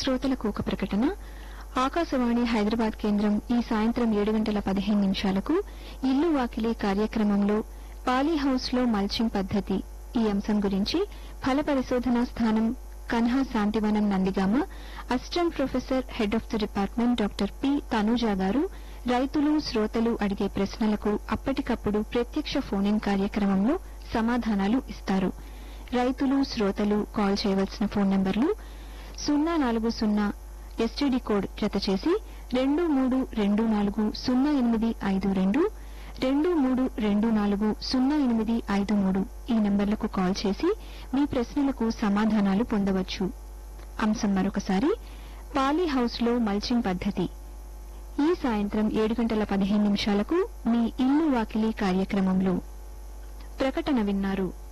శ్రోతలకు ఒక ప్రకటన ఆకాశవాణి హైదరాబాద్ కేంద్రం ఈ సాయంత్రం ఏడు గంటల పదిహేను నిమిషాలకు ఇల్లు వాకిలి కార్యక్రమంలో పాలీ హౌస్ లో మల్చింగ్ పద్ధతి ఈ అంశం గురించి ఫల పరిశోధనా స్థానం Kanha Shantivanam Nandigama assistant professor head of the department doctor P Tanuja గారు రైతులు శ్రోతలు అడిగే ప్రశ్నలకు అప్పటికప్పుడు ప్రత్యక్ష ఫోన్ ఇన్ కార్యక్రమంలో సమాధానాలు ఇస్తారు రైతులు శ్రోతలు కాల్ చేయవలసిన ఫోన్ నంబర్లు సున్నా నాలుగు సున్నా ఎస్టీడీ కోడ్ జత చేసి రెండు మూడు రెండు నాలుగు సున్నా ఎనిమిది ఐదు రెండు రెండు మూడు రెండు నాలుగు సున్నా ఎనిమిది ఐదు మూడు ఈ నంబర్లకు కాల్ చేసి మీ ప్రశ్నలకు సమాధానాలు పొందవచ్చు అంశం మరొకసారి పాలీ హౌస్ లో మల్చింగ్ పద్ధతి ఈ సాయంత్రం ఏడు గంటల పదిహేను నిమిషాలకు మీ ఇల్లు వాకిలి కార్యక్రమంలో ప్రకటన విన్నారు